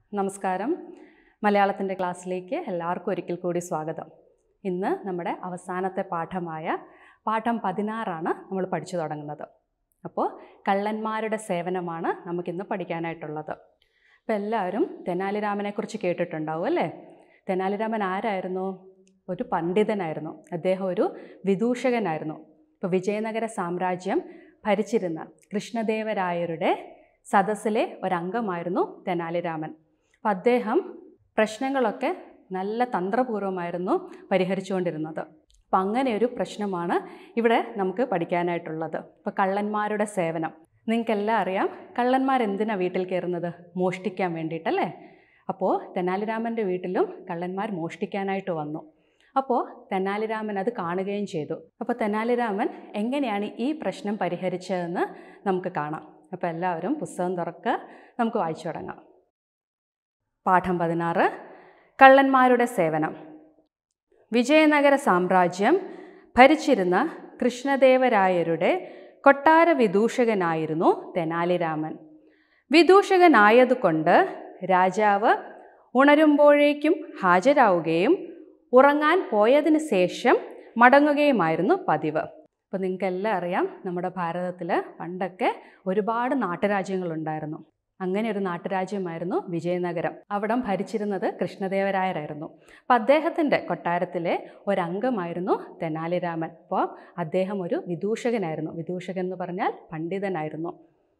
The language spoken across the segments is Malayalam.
നമസ്കാരം മലയാളത്തിൻ്റെ ക്ലാസ്സിലേക്ക് എല്ലാവർക്കും ഒരിക്കൽ കൂടി സ്വാഗതം ഇന്ന് നമ്മുടെ അവസാനത്തെ പാഠമായ പാഠം പതിനാറാണ് നമ്മൾ പഠിച്ചു തുടങ്ങുന്നത് അപ്പോൾ കള്ളന്മാരുടെ സേവനമാണ് നമുക്കിന്ന് പഠിക്കാനായിട്ടുള്ളത് അപ്പോൾ എല്ലാവരും തെനാലിരാമനെക്കുറിച്ച് കേട്ടിട്ടുണ്ടാവും അല്ലേ തെനാലിരാമൻ ആരായിരുന്നു ഒരു പണ്ഡിതനായിരുന്നു അദ്ദേഹം ഒരു വിദൂഷകനായിരുന്നു ഇപ്പോൾ വിജയനഗര സാമ്രാജ്യം ഭരിച്ചിരുന്ന കൃഷ്ണദേവരായരുടെ സദസ്സിലെ ഒരംഗമായിരുന്നു തെനാലിരാമൻ അപ്പം അദ്ദേഹം പ്രശ്നങ്ങളൊക്കെ നല്ല തന്ത്രപൂർവ്വമായിരുന്നു പരിഹരിച്ചുകൊണ്ടിരുന്നത് അപ്പം അങ്ങനെ ഒരു പ്രശ്നമാണ് ഇവിടെ നമുക്ക് പഠിക്കാനായിട്ടുള്ളത് ഇപ്പോൾ കള്ളന്മാരുടെ സേവനം നിങ്ങൾക്കെല്ലാം അറിയാം കള്ളന്മാർ എന്തിനാണ് വീട്ടിൽ കയറുന്നത് മോഷ്ടിക്കാൻ വേണ്ടിയിട്ടല്ലേ അപ്പോൾ തെനാലിരാമൻ്റെ വീട്ടിലും കള്ളന്മാർ മോഷ്ടിക്കാനായിട്ട് വന്നു അപ്പോൾ തെനാലിരാമൻ അത് കാണുകയും ചെയ്തു അപ്പോൾ തെനാലിരാമൻ എങ്ങനെയാണ് ഈ പ്രശ്നം പരിഹരിച്ചതെന്ന് നമുക്ക് കാണാം അപ്പോൾ എല്ലാവരും പുസ്തകം തുറക്കുക നമുക്ക് വായിച്ചു തുടങ്ങാം പാഠം പതിനാറ് കള്ളന്മാരുടെ സേവനം വിജയനഗര സാമ്രാജ്യം ഭരിച്ചിരുന്ന കൃഷ്ണദേവരായരുടെ കൊട്ടാര വിദൂഷകനായിരുന്നു തെനാലിരാമൻ വിദൂഷകനായതുകൊണ്ട് രാജാവ് ഉണരുമ്പോഴേക്കും ഹാജരാവുകയും ഉറങ്ങാൻ പോയതിന് ശേഷം മടങ്ങുകയുമായിരുന്നു പതിവ് അപ്പോൾ നിങ്ങൾക്കെല്ലാം അറിയാം നമ്മുടെ ഭാരതത്തിൽ പണ്ടൊക്കെ ഒരുപാട് നാട്ടുരാജ്യങ്ങളുണ്ടായിരുന്നു അങ്ങനെ ഒരു നാട്ടുരാജ്യമായിരുന്നു വിജയനഗരം അവിടം ഭരിച്ചിരുന്നത് കൃഷ്ണദേവരായരായിരുന്നു അപ്പം അദ്ദേഹത്തിൻ്റെ കൊട്ടാരത്തിലെ ഒരംഗമായിരുന്നു തെനാലിരാമൻ അപ്പോൾ അദ്ദേഹം ഒരു വിദൂഷകനായിരുന്നു വിദൂഷകൻ എന്ന് പറഞ്ഞാൽ പണ്ഡിതനായിരുന്നു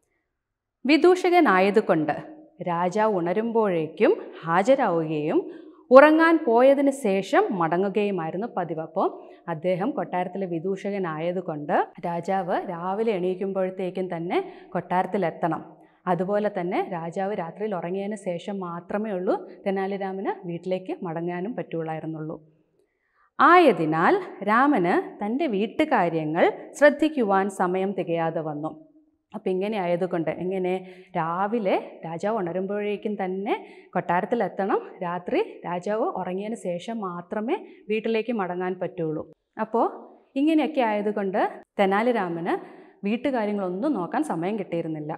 വിദൂഷകനായതുകൊണ്ട് രാജാവ് ഉണരുമ്പോഴേക്കും ഹാജരാവുകയും ഉറങ്ങാൻ പോയതിന് ശേഷം മടങ്ങുകയുമായിരുന്നു പതിവ് അപ്പോൾ അദ്ദേഹം കൊട്ടാരത്തിലെ വിദൂഷകനായതുകൊണ്ട് രാജാവ് രാവിലെ എണീക്കുമ്പോഴത്തേക്കും തന്നെ കൊട്ടാരത്തിലെത്തണം അതുപോലെ തന്നെ രാജാവ് രാത്രിയിൽ ഉറങ്ങിയതിന് ശേഷം മാത്രമേ ഉള്ളൂ തെനാലിരാമന് വീട്ടിലേക്ക് മടങ്ങാനും പറ്റുള്ളായിരുന്നുള്ളൂ ആയതിനാൽ രാമന് തൻ്റെ വീട്ടുകാര്യങ്ങൾ ശ്രദ്ധിക്കുവാൻ സമയം തികയാതെ വന്നു അപ്പം ഇങ്ങനെ ആയതുകൊണ്ട് എങ്ങനെ രാവിലെ രാജാവ് ഉണരുമ്പോഴേക്കും തന്നെ കൊട്ടാരത്തിലെത്തണം രാത്രി രാജാവ് ഉറങ്ങിയതിന് ശേഷം മാത്രമേ വീട്ടിലേക്ക് മടങ്ങാൻ പറ്റുള്ളൂ അപ്പോൾ ഇങ്ങനെയൊക്കെ ആയതുകൊണ്ട് തെനാലിരാമന് വീട്ടുകാര്യങ്ങളൊന്നും നോക്കാൻ സമയം കിട്ടിയിരുന്നില്ല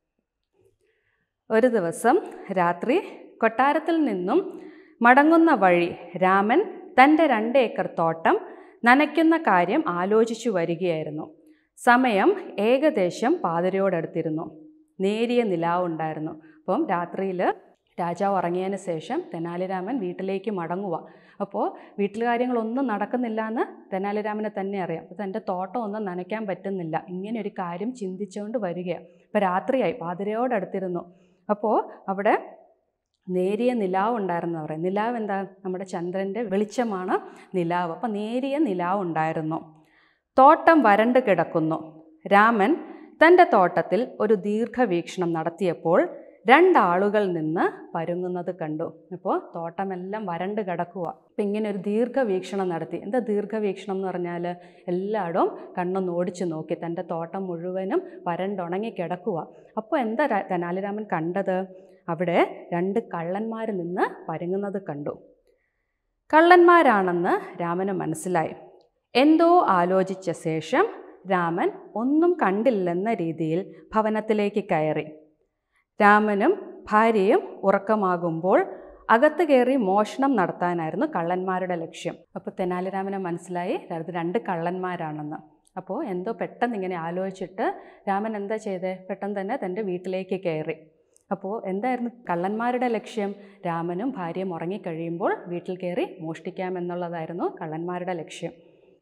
ഒരു ദിവസം രാത്രി കൊട്ടാരത്തിൽ നിന്നും മടങ്ങുന്ന വഴി രാമൻ തൻ്റെ രണ്ട് ഏക്കർ തോട്ടം നനയ്ക്കുന്ന കാര്യം ആലോചിച്ചു വരികയായിരുന്നു സമയം ഏകദേശം പാതിരയോടടുത്തിരുന്നു നേരിയ നിലാവുണ്ടായിരുന്നു അപ്പം രാത്രിയിൽ രാജാവ് ഉറങ്ങിയതിന് ശേഷം തെനാലിരാമൻ വീട്ടിലേക്ക് മടങ്ങുക അപ്പോൾ വീട്ടിൽ കാര്യങ്ങളൊന്നും നടക്കുന്നില്ല എന്ന് തെനാലിരാമനെ തന്നെ അറിയാം അപ്പോൾ തൻ്റെ തോട്ടം ഒന്നും നനയ്ക്കാൻ പറ്റുന്നില്ല ഇങ്ങനെ ഒരു കാര്യം ചിന്തിച്ചുകൊണ്ട് വരികയാണ് അപ്പോൾ രാത്രിയായി പാതിരയോടടുത്തിരുന്നു അപ്പോൾ അവിടെ നേരിയ നിലാവ് ഉണ്ടായിരുന്നു പറയും നിലാവ് എന്താ നമ്മുടെ ചന്ദ്രൻ്റെ വെളിച്ചമാണ് നിലാവ് അപ്പോൾ നേരിയ നിലാവ് ഉണ്ടായിരുന്നു തോട്ടം വരണ്ട് കിടക്കുന്നു രാമൻ തൻ്റെ തോട്ടത്തിൽ ഒരു ദീർഘവീക്ഷണം നടത്തിയപ്പോൾ രണ്ടാളുകൾ നിന്ന് പരുങ്ങുന്നത് കണ്ടു അപ്പോൾ തോട്ടമെല്ലാം വരണ്ട് കിടക്കുക അപ്പം ഇങ്ങനെ ഒരു ദീർഘവീക്ഷണം നടത്തി എന്താ ദീർഘവീക്ഷണം എന്ന് പറഞ്ഞാൽ എല്ലായിടവും കണ്ണൊന്ന് ഓടിച്ചു നോക്കി തൻ്റെ തോട്ടം മുഴുവനും വരണ്ടുണങ്ങി കിടക്കുക അപ്പോൾ എന്താ തെനാലിരാമൻ കണ്ടത് അവിടെ രണ്ട് കള്ളന്മാർ നിന്ന് പരുങ്ങുന്നത് കണ്ടു കള്ളന്മാരാണെന്ന് രാമന് മനസ്സിലായി എന്തോ ആലോചിച്ച ശേഷം രാമൻ ഒന്നും കണ്ടില്ലെന്ന രീതിയിൽ ഭവനത്തിലേക്ക് കയറി രാമനും ഭാര്യയും ഉറക്കമാകുമ്പോൾ അകത്ത് കയറി മോഷണം നടത്താനായിരുന്നു കള്ളന്മാരുടെ ലക്ഷ്യം അപ്പോൾ തെനാലിരാമനെ മനസ്സിലായി അത് രണ്ട് കള്ളന്മാരാണെന്ന് അപ്പോൾ എന്തോ പെട്ടെന്ന് ഇങ്ങനെ ആലോചിച്ചിട്ട് രാമൻ എന്താ ചെയ്തേ പെട്ടെന്ന് തന്നെ തൻ്റെ വീട്ടിലേക്ക് കയറി അപ്പോൾ എന്തായിരുന്നു കള്ളന്മാരുടെ ലക്ഷ്യം രാമനും ഭാര്യയും ഉറങ്ങിക്കഴിയുമ്പോൾ വീട്ടിൽ കയറി മോഷ്ടിക്കാമെന്നുള്ളതായിരുന്നു കള്ളന്മാരുടെ ലക്ഷ്യം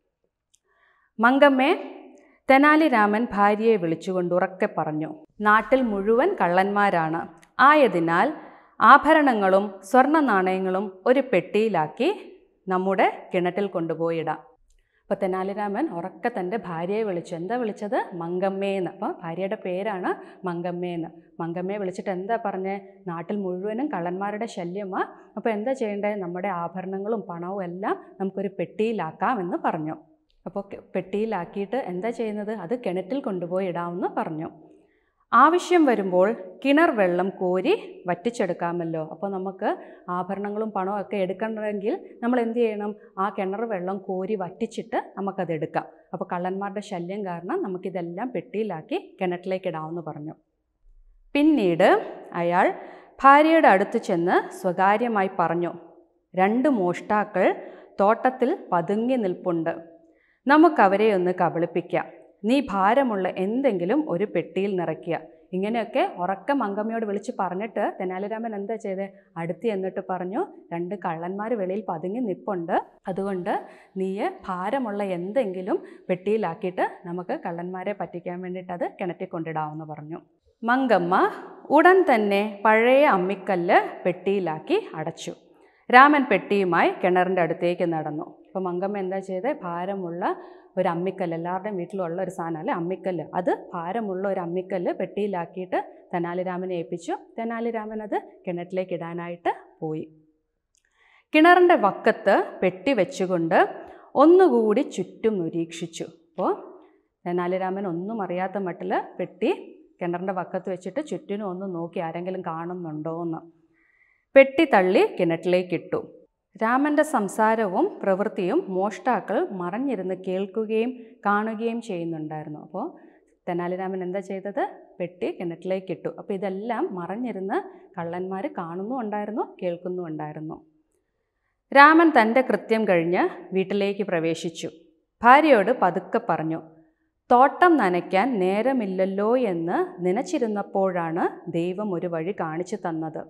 മങ്കമ്മേ തെനാലിരാമൻ ഭാര്യയെ വിളിച്ചുകൊണ്ട് ഉറക്കെ പറഞ്ഞു നാട്ടിൽ മുഴുവൻ കള്ളന്മാരാണ് ആയതിനാൽ ആഭരണങ്ങളും സ്വർണ്ണ നാണയങ്ങളും ഒരു പെട്ടിയിലാക്കി നമ്മുടെ കിണറ്റിൽ കൊണ്ടുപോയിടാം അപ്പോൾ തെനാലിരാമൻ ഉറക്കെ തൻ്റെ ഭാര്യയെ വിളിച്ചു എന്താ വിളിച്ചത് മങ്കമ്മേന്ന് അപ്പോൾ ഭാര്യയുടെ പേരാണ് മങ്കമ്മേന്ന് മങ്കമ്മയെ വിളിച്ചിട്ട് എന്താ പറഞ്ഞേ നാട്ടിൽ മുഴുവനും കള്ളന്മാരുടെ ശല്യമാണ് അപ്പോൾ എന്താ ചെയ്യേണ്ടത് നമ്മുടെ ആഭരണങ്ങളും പണവും എല്ലാം നമുക്കൊരു പെട്ടിയിലാക്കാം എന്ന് പറഞ്ഞു അപ്പോൾ പെട്ടിയിലാക്കിയിട്ട് എന്താ ചെയ്യുന്നത് അത് കിണറ്റിൽ കൊണ്ടുപോയി ഇടാമെന്ന് പറഞ്ഞു ആവശ്യം വരുമ്പോൾ കിണർ വെള്ളം കോരി വറ്റിച്ചെടുക്കാമല്ലോ അപ്പോൾ നമുക്ക് ആഭരണങ്ങളും പണവും ഒക്കെ എടുക്കണമെങ്കിൽ നമ്മൾ എന്ത് ചെയ്യണം ആ കിണർ വെള്ളം കോരി വറ്റിച്ചിട്ട് നമുക്കത് എടുക്കാം അപ്പോൾ കള്ളന്മാരുടെ ശല്യം കാരണം നമുക്കിതെല്ലാം പെട്ടിയിലാക്കി കിണറ്റിലേക്ക് ഇടാമെന്ന് പറഞ്ഞു പിന്നീട് അയാൾ ഭാര്യയുടെ അടുത്ത് ചെന്ന് സ്വകാര്യമായി പറഞ്ഞു രണ്ട് മോഷ്ടാക്കൾ തോട്ടത്തിൽ പതുങ്ങി നിൽപ്പുണ്ട് നമുക്കവരെ ഒന്ന് കബളിപ്പിക്കാം നീ ഭാരമുള്ള എന്തെങ്കിലും ഒരു പെട്ടിയിൽ നിറയ്ക്കുക ഇങ്ങനെയൊക്കെ ഉറക്കം അങ്കമ്മയോട് വിളിച്ച് പറഞ്ഞിട്ട് തെനാലിരാമൻ എന്താ ചെയ്തത് അടുത്ത് എന്നിട്ട് പറഞ്ഞു രണ്ട് കള്ളന്മാർ വെളിയിൽ പതുങ്ങി നിപ്പുണ്ട് അതുകൊണ്ട് നീ ഭാരമുള്ള എന്തെങ്കിലും പെട്ടിയിലാക്കിയിട്ട് നമുക്ക് കള്ളന്മാരെ പറ്റിക്കാൻ വേണ്ടിയിട്ട് അത് കിണറ്റിൽ കൊണ്ടിടാമെന്ന് പറഞ്ഞു മങ്കമ്മ ഉടൻ തന്നെ പഴയ അമ്മിക്കല്ല് പെട്ടിയിലാക്കി അടച്ചു രാമൻ പെട്ടിയുമായി കിണറിൻ്റെ അടുത്തേക്ക് നടന്നു അപ്പോൾ മങ്കമ്മ എന്താ ചെയ്തത് ഭാരമുള്ള ഒരു അമ്മിക്കല്ല് എല്ലാവരുടെയും വീട്ടിലുള്ള ഒരു സാധനമല്ലേ അമ്മിക്കല്ല് അത് ഭാരമുള്ള ഒരു അമ്മിക്കല്ല് പെട്ടിയിലാക്കിയിട്ട് തെനാലിരാമനെ ഏൽപ്പിച്ചു തെനാലിരാമൻ അത് കിണറ്റിലേക്ക് ഇടാനായിട്ട് പോയി കിണറിൻ്റെ വക്കത്ത് പെട്ടി വെച്ചുകൊണ്ട് ഒന്നുകൂടി ചുറ്റും നിരീക്ഷിച്ചു അപ്പോൾ തെനാലിരാമൻ ഒന്നും അറിയാത്ത മട്ടിൽ പെട്ടി കിണറിൻ്റെ വക്കത്ത് വെച്ചിട്ട് ചുറ്റിനും ഒന്ന് നോക്കി ആരെങ്കിലും കാണുന്നുണ്ടോ എന്ന് പെട്ടി തള്ളി കിണറ്റിലേക്കിട്ടു രാമൻ്റെ സംസാരവും പ്രവൃത്തിയും മോഷ്ടാക്കൾ മറഞ്ഞിരുന്ന് കേൾക്കുകയും കാണുകയും ചെയ്യുന്നുണ്ടായിരുന്നു അപ്പോൾ തെനാലിരാമൻ എന്താ ചെയ്തത് പെട്ടി കിണറ്റിലേക്കിട്ടു അപ്പോൾ ഇതെല്ലാം മറഞ്ഞിരുന്ന് കള്ളന്മാർ കാണുന്നുണ്ടായിരുന്നു കേൾക്കുന്നുണ്ടായിരുന്നു രാമൻ തൻ്റെ കൃത്യം കഴിഞ്ഞ് വീട്ടിലേക്ക് പ്രവേശിച്ചു ഭാര്യയോട് പതുക്കെ പറഞ്ഞു തോട്ടം നനയ്ക്കാൻ നേരമില്ലല്ലോ എന്ന് നനച്ചിരുന്നപ്പോഴാണ് ദൈവം ഒരു വഴി കാണിച്ചു തന്നത്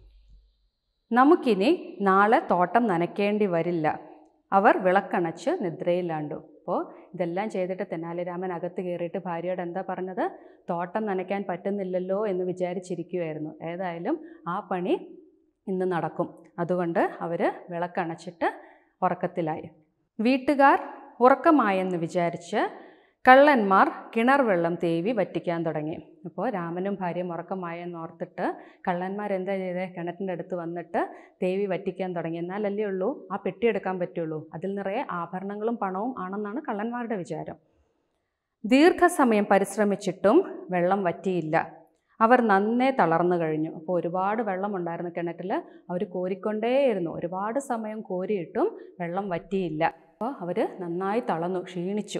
നമുക്കിനി നാളെ തോട്ടം നനയ്ക്കേണ്ടി വരില്ല അവർ വിളക്കണച്ച് നിദ്രയിലാണ്ടു അപ്പോൾ ഇതെല്ലാം ചെയ്തിട്ട് തെനാലിരാമൻ അകത്ത് കയറിയിട്ട് ഭാര്യയോട് എന്താ പറഞ്ഞത് തോട്ടം നനയ്ക്കാൻ പറ്റുന്നില്ലല്ലോ എന്ന് വിചാരിച്ചിരിക്കുമായിരുന്നു ഏതായാലും ആ പണി ഇന്ന് നടക്കും അതുകൊണ്ട് അവർ വിളക്കണച്ചിട്ട് ഉറക്കത്തിലായി വീട്ടുകാർ ഉറക്കമായെന്ന് വിചാരിച്ച് കള്ളന്മാർ കിണർ വെള്ളം തേവി വറ്റിക്കാൻ തുടങ്ങി അപ്പോൾ രാമനും ഭാര്യയും ഉറക്കമായെന്ന് ഓർത്തിട്ട് കള്ളന്മാർ എന്താ ചെയ്തത് കിണറ്റിൻ്റെ അടുത്ത് വന്നിട്ട് തേവി വറ്റിക്കാൻ തുടങ്ങി എന്നാലല്ലേ ഉള്ളൂ ആ പെട്ടി എടുക്കാൻ പറ്റുള്ളൂ അതിൽ നിറയെ ആഭരണങ്ങളും പണവും ആണെന്നാണ് കള്ളന്മാരുടെ വിചാരം ദീർഘസമയം പരിശ്രമിച്ചിട്ടും വെള്ളം വറ്റിയില്ല അവർ നന്നേ തളർന്നു കഴിഞ്ഞു അപ്പോൾ ഒരുപാട് വെള്ളമുണ്ടായിരുന്നു കിണറ്റിൽ അവർ കോരിക്കൊണ്ടേയിരുന്നു ഒരുപാട് സമയം കോരിയിട്ടും വെള്ളം വറ്റിയില്ല അപ്പോൾ അവർ നന്നായി തളർന്നു ക്ഷീണിച്ചു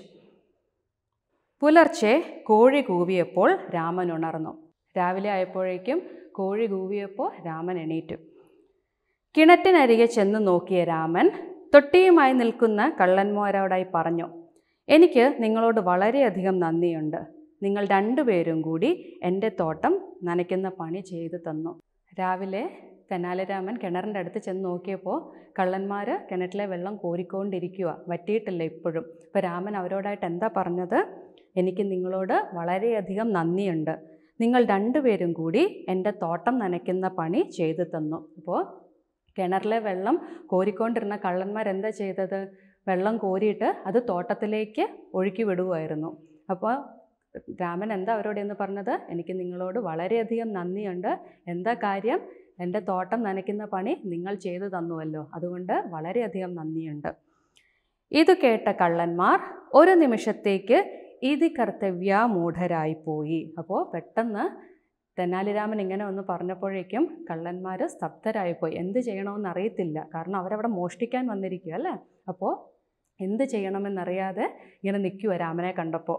പുലർച്ചെ കോഴി കൂവിയപ്പോൾ രാമൻ ഉണർന്നു രാവിലെ ആയപ്പോഴേക്കും കോഴി കൂവിയപ്പോൾ രാമൻ എണീറ്റു കിണറ്റിനരികെ ചെന്ന് നോക്കിയ രാമൻ തൊട്ടിയുമായി നിൽക്കുന്ന കള്ളന്മാരോടായി പറഞ്ഞു എനിക്ക് നിങ്ങളോട് വളരെയധികം നന്ദിയുണ്ട് നിങ്ങൾ രണ്ടുപേരും കൂടി എൻ്റെ തോട്ടം നനയ്ക്കുന്ന പണി ചെയ്തു തന്നു രാവിലെ തെനാലിരാമൻ കിണറിൻ്റെ അടുത്ത് ചെന്ന് നോക്കിയപ്പോൾ കള്ളന്മാർ കിണറ്റിലെ വെള്ളം കോരിക്കൊണ്ടിരിക്കുക വറ്റിയിട്ടില്ല ഇപ്പോഴും അപ്പോൾ രാമൻ അവരോടായിട്ട് എന്താ പറഞ്ഞത് എനിക്ക് നിങ്ങളോട് വളരെയധികം നന്ദിയുണ്ട് നിങ്ങൾ രണ്ടുപേരും കൂടി എൻ്റെ തോട്ടം നനയ്ക്കുന്ന പണി ചെയ്തു തന്നു അപ്പോൾ കിണറിലെ വെള്ളം കോരിക്കൊണ്ടിരുന്ന കള്ളന്മാർ എന്താ ചെയ്തത് വെള്ളം കോരിയിട്ട് അത് തോട്ടത്തിലേക്ക് ഒഴുക്കി വിടുമായിരുന്നു അപ്പോൾ രാമൻ എന്താ അവരോട് എന്ന് പറഞ്ഞത് എനിക്ക് നിങ്ങളോട് വളരെയധികം നന്ദിയുണ്ട് എന്താ കാര്യം എൻ്റെ തോട്ടം നനയ്ക്കുന്ന പണി നിങ്ങൾ ചെയ്തു തന്നുവല്ലോ അതുകൊണ്ട് വളരെയധികം നന്ദിയുണ്ട് ഇത് കേട്ട കള്ളന്മാർ ഒരു നിമിഷത്തേക്ക് ഇതി കർത്തവ്യാമൂഢരായിപ്പോയി അപ്പോൾ പെട്ടെന്ന് തെനാലിരാമൻ ഇങ്ങനെ ഒന്ന് പറഞ്ഞപ്പോഴേക്കും കള്ളന്മാർ സ്തബ്ധരായിപ്പോയി എന്ത് ചെയ്യണമെന്ന് അറിയത്തില്ല കാരണം അവരവിടെ മോഷ്ടിക്കാൻ വന്നിരിക്കുക അല്ലേ അപ്പോൾ എന്ത് ചെയ്യണമെന്നറിയാതെ ഇങ്ങനെ നിൽക്കുക രാമനെ കണ്ടപ്പോൾ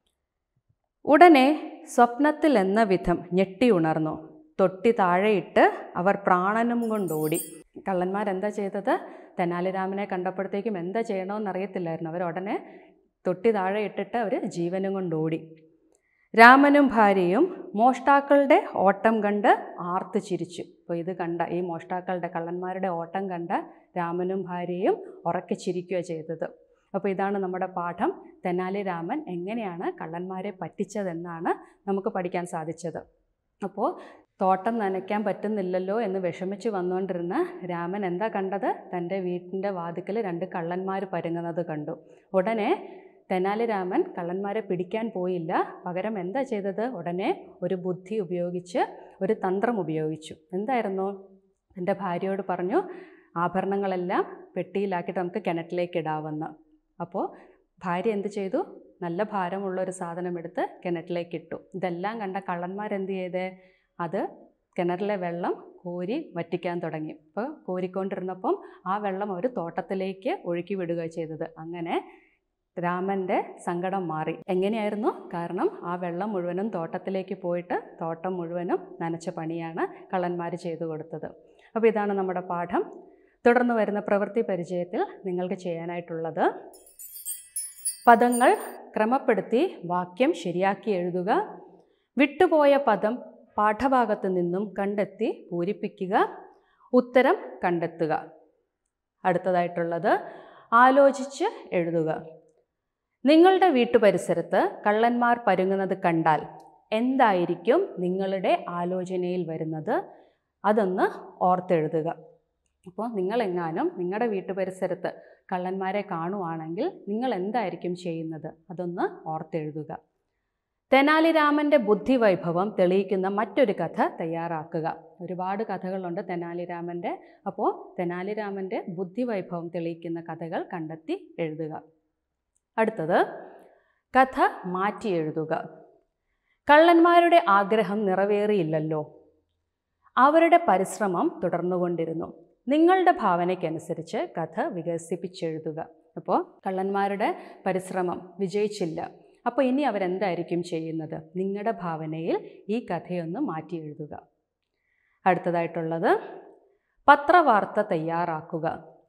ഉടനെ സ്വപ്നത്തിൽ എന്ന വിധം ഞെട്ടി ഉണർന്നു തൊട്ടി താഴെയിട്ട് അവർ പ്രാണനും കൊണ്ടോടി കള്ളന്മാരെന്താ ചെയ്തത് തെനാലിരാമനെ കണ്ടപ്പോഴത്തേക്കും എന്താ ചെയ്യണമെന്ന് അറിയത്തില്ലായിരുന്നു അവർ ഉടനെ തൊട്ടി താഴെ ഇട്ടിട്ട് അവർ ജീവനും കൊണ്ടോടി രാമനും ഭാര്യയും മോഷ്ടാക്കളുടെ ഓട്ടം കണ്ട് ആർത്ത് ചിരിച്ചു അപ്പോൾ ഇത് കണ്ട ഈ മോഷ്ടാക്കളുടെ കള്ളന്മാരുടെ ഓട്ടം കണ്ട രാമനും ഭാര്യയും ഉറക്കെ ചിരിക്കുകയാണ് ചെയ്തത് അപ്പോൾ ഇതാണ് നമ്മുടെ പാഠം തെനാലി രാമൻ എങ്ങനെയാണ് കള്ളന്മാരെ പറ്റിച്ചതെന്നാണ് നമുക്ക് പഠിക്കാൻ സാധിച്ചത് അപ്പോൾ തോട്ടം നനയ്ക്കാൻ പറ്റുന്നില്ലല്ലോ എന്ന് വിഷമിച്ച് വന്നുകൊണ്ടിരുന്ന രാമൻ എന്താ കണ്ടത് തൻ്റെ വീട്ടിൻ്റെ വാതിക്കൽ രണ്ട് കള്ളന്മാർ പരുങ്ങുന്നത് കണ്ടു ഉടനെ തെനാലി രാമൻ കള്ളന്മാരെ പിടിക്കാൻ പോയില്ല പകരം എന്താ ചെയ്തത് ഉടനെ ഒരു ബുദ്ധി ഉപയോഗിച്ച് ഒരു തന്ത്രം ഉപയോഗിച്ചു എന്തായിരുന്നു എൻ്റെ ഭാര്യയോട് പറഞ്ഞു ആഭരണങ്ങളെല്ലാം പെട്ടിയിലാക്കിയിട്ട് നമുക്ക് കിണറ്റിലേക്ക് ഇടാമെന്ന് അപ്പോൾ ഭാര്യ എന്ത് ചെയ്തു നല്ല ഭാരമുള്ള ഒരു സാധനം എടുത്ത് കിണറ്റിലേക്ക് ഇട്ടു ഇതെല്ലാം കണ്ട കള്ളന്മാരെന്ത് ചെയ്തേ അത് കിണറിലെ വെള്ളം കോരി വറ്റിക്കാൻ തുടങ്ങി അപ്പോൾ കോരിക്കൊണ്ടിരുന്നപ്പം ആ വെള്ളം അവർ തോട്ടത്തിലേക്ക് ഒഴുക്കി വിടുക ചെയ്തത് അങ്ങനെ രാമൻ്റെ സങ്കടം മാറി എങ്ങനെയായിരുന്നു കാരണം ആ വെള്ളം മുഴുവനും തോട്ടത്തിലേക്ക് പോയിട്ട് തോട്ടം മുഴുവനും നനച്ച പണിയാണ് കള്ളന്മാർ ചെയ്തു കൊടുത്തത് അപ്പോൾ ഇതാണ് നമ്മുടെ പാഠം തുടർന്ന് വരുന്ന പ്രവൃത്തി പരിചയത്തിൽ നിങ്ങൾക്ക് ചെയ്യാനായിട്ടുള്ളത് പദങ്ങൾ ക്രമപ്പെടുത്തി വാക്യം ശരിയാക്കി എഴുതുക വിട്ടുപോയ പദം പാഠഭാഗത്ത് നിന്നും കണ്ടെത്തി പൂരിപ്പിക്കുക ഉത്തരം കണ്ടെത്തുക അടുത്തതായിട്ടുള്ളത് ആലോചിച്ച് എഴുതുക നിങ്ങളുടെ വീട്ടുപരിസരത്ത് കള്ളന്മാർ പരുങ്ങുന്നത് കണ്ടാൽ എന്തായിരിക്കും നിങ്ങളുടെ ആലോചനയിൽ വരുന്നത് അതൊന്ന് ഓർത്തെഴുതുക അപ്പോൾ നിങ്ങളെങ്ങാനും നിങ്ങളുടെ വീട്ടുപരിസരത്ത് കള്ളന്മാരെ കാണുവാണെങ്കിൽ നിങ്ങൾ എന്തായിരിക്കും ചെയ്യുന്നത് അതൊന്ന് ഓർത്തെഴുതുക തെനാലിരാമൻ്റെ ബുദ്ധിവൈഭവം തെളിയിക്കുന്ന മറ്റൊരു കഥ തയ്യാറാക്കുക ഒരുപാട് കഥകളുണ്ട് തെനാലിരാമൻ്റെ അപ്പോൾ തെനാലിരാമൻ്റെ ബുദ്ധിവൈഭവം തെളിയിക്കുന്ന കഥകൾ കണ്ടെത്തി എഴുതുക അടുത്തത് കഥ മാറ്റി എഴുതുക കള്ളന്മാരുടെ ആഗ്രഹം നിറവേറിയില്ലല്ലോ അവരുടെ പരിശ്രമം തുടർന്നുകൊണ്ടിരുന്നു നിങ്ങളുടെ ഭാവനയ്ക്കനുസരിച്ച് കഥ വികസിപ്പിച്ചെഴുതുക അപ്പോൾ കള്ളന്മാരുടെ പരിശ്രമം വിജയിച്ചില്ല അപ്പോൾ ഇനി അവരെന്തായിരിക്കും ചെയ്യുന്നത് നിങ്ങളുടെ ഭാവനയിൽ ഈ കഥയൊന്ന് മാറ്റി എഴുതുക അടുത്തതായിട്ടുള്ളത് പത്രവാർത്ത തയ്യാറാക്കുക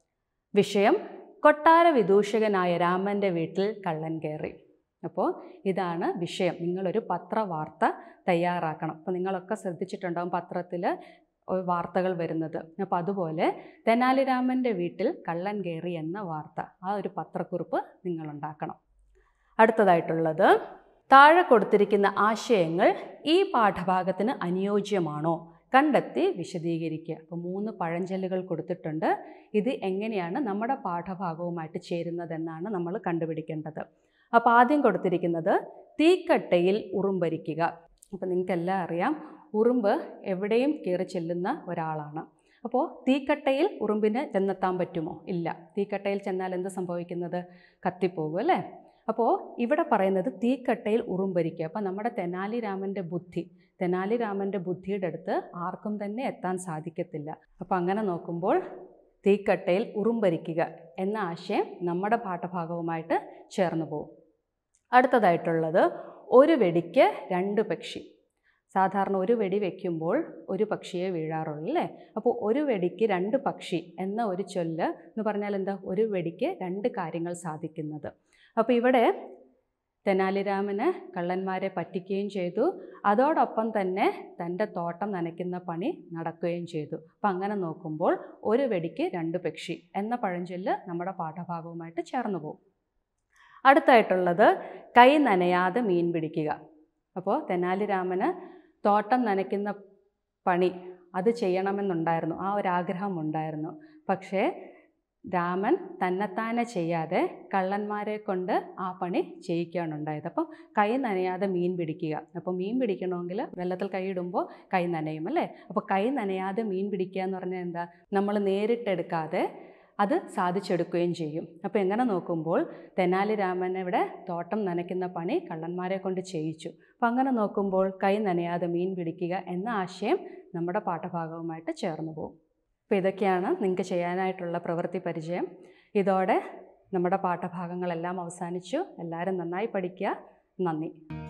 വിഷയം കൊട്ടാര വിദൂഷകനായ രാമൻ്റെ വീട്ടിൽ കള്ളൻ കയറി അപ്പോൾ ഇതാണ് വിഷയം നിങ്ങളൊരു പത്രവാർത്ത തയ്യാറാക്കണം അപ്പോൾ നിങ്ങളൊക്കെ ശ്രദ്ധിച്ചിട്ടുണ്ടാകും പത്രത്തിൽ വാർത്തകൾ വരുന്നത് അപ്പോൾ അതുപോലെ തെനാലിരാമൻ്റെ വീട്ടിൽ കള്ളൻ കയറി എന്ന വാർത്ത ആ ഒരു പത്രക്കുറിപ്പ് നിങ്ങളുണ്ടാക്കണം അടുത്തതായിട്ടുള്ളത് താഴെ കൊടുത്തിരിക്കുന്ന ആശയങ്ങൾ ഈ പാഠഭാഗത്തിന് അനുയോജ്യമാണോ കണ്ടെത്തി വിശദീകരിക്കുക അപ്പോൾ മൂന്ന് പഴഞ്ചൊല്ലുകൾ കൊടുത്തിട്ടുണ്ട് ഇത് എങ്ങനെയാണ് നമ്മുടെ പാഠഭാഗവുമായിട്ട് ചേരുന്നതെന്നാണ് നമ്മൾ കണ്ടുപിടിക്കേണ്ടത് അപ്പോൾ ആദ്യം കൊടുത്തിരിക്കുന്നത് തീക്കട്ടയിൽ ഉറുമ്പരിക്കുക അപ്പോൾ നിങ്ങൾക്കെല്ലാം അറിയാം ഉറുമ്പ് എവിടെയും കയറി ചെല്ലുന്ന ഒരാളാണ് അപ്പോൾ തീക്കട്ടയിൽ ഉറുമ്പിന് ചെന്നെത്താൻ പറ്റുമോ ഇല്ല തീക്കട്ടയിൽ ചെന്നാൽ എന്ത് സംഭവിക്കുന്നത് കത്തിപ്പോകും അല്ലേ അപ്പോൾ ഇവിടെ പറയുന്നത് തീക്കട്ടയിൽ ഉറുമ്പരിക്കുക അപ്പോൾ നമ്മുടെ തെനാലി രാമൻ്റെ ബുദ്ധി തെനാലി രാമൻ്റെ ബുദ്ധിയുടെ അടുത്ത് ആർക്കും തന്നെ എത്താൻ സാധിക്കത്തില്ല അപ്പോൾ അങ്ങനെ നോക്കുമ്പോൾ തീക്കട്ടയിൽ ഉറുമ്പരിക്കുക എന്ന ആശയം നമ്മുടെ പാഠഭാഗവുമായിട്ട് ചേർന്ന് പോകും അടുത്തതായിട്ടുള്ളത് ഒരു വെടിക്ക് രണ്ട് പക്ഷി സാധാരണ ഒരു വെടി വെക്കുമ്പോൾ ഒരു പക്ഷിയെ വീഴാറുള്ളൂ അല്ലേ അപ്പോൾ ഒരു വെടിക്ക് രണ്ട് പക്ഷി എന്ന ഒരു ചൊല്ല് എന്ന് പറഞ്ഞാൽ എന്താ ഒരു വെടിക്ക് രണ്ട് കാര്യങ്ങൾ സാധിക്കുന്നത് അപ്പോൾ ഇവിടെ തെനാലിരാമന് കള്ളന്മാരെ പറ്റിക്കുകയും ചെയ്തു അതോടൊപ്പം തന്നെ തൻ്റെ തോട്ടം നനയ്ക്കുന്ന പണി നടക്കുകയും ചെയ്തു അപ്പം അങ്ങനെ നോക്കുമ്പോൾ ഒരു വെടിക്ക് രണ്ട് പക്ഷി എന്ന പഴഞ്ചൊല്ല് നമ്മുടെ പാഠഭാഗവുമായിട്ട് ചേർന്ന് പോകും അടുത്തായിട്ടുള്ളത് കൈ നനയാതെ മീൻ പിടിക്കുക അപ്പോൾ തെനാലിരാമന് തോട്ടം നനയ്ക്കുന്ന പണി അത് ചെയ്യണമെന്നുണ്ടായിരുന്നു ആ ഒരു ആഗ്രഹം ഉണ്ടായിരുന്നു പക്ഷേ രാമൻ തന്നെത്താനെ ചെയ്യാതെ കള്ളന്മാരെ കൊണ്ട് ആ പണി ചെയ്യിക്കുകയാണ് ഉണ്ടായത് അപ്പം കൈ നനയാതെ മീൻ പിടിക്കുക അപ്പോൾ മീൻ പിടിക്കണമെങ്കിൽ വെള്ളത്തിൽ കൈയിടുമ്പോൾ കൈ നനയും അല്ലേ അപ്പോൾ കൈ നനയാതെ മീൻ പിടിക്കുക എന്ന് പറഞ്ഞാൽ എന്താ നമ്മൾ നേരിട്ടെടുക്കാതെ അത് സാധിച്ചെടുക്കുകയും ചെയ്യും അപ്പോൾ എങ്ങനെ നോക്കുമ്പോൾ തെനാലി രാമൻ ഇവിടെ തോട്ടം നനയ്ക്കുന്ന പണി കള്ളന്മാരെ കൊണ്ട് ചെയ്യിച്ചു അപ്പോൾ അങ്ങനെ നോക്കുമ്പോൾ കൈ നനയാതെ മീൻ പിടിക്കുക എന്ന ആശയം നമ്മുടെ പാഠഭാഗവുമായിട്ട് ചേർന്ന് പോകും അപ്പോൾ ഇതൊക്കെയാണ് നിങ്ങൾക്ക് ചെയ്യാനായിട്ടുള്ള പ്രവൃത്തി പരിചയം ഇതോടെ നമ്മുടെ പാഠഭാഗങ്ങളെല്ലാം അവസാനിച്ചു എല്ലാവരും നന്നായി പഠിക്കുക നന്ദി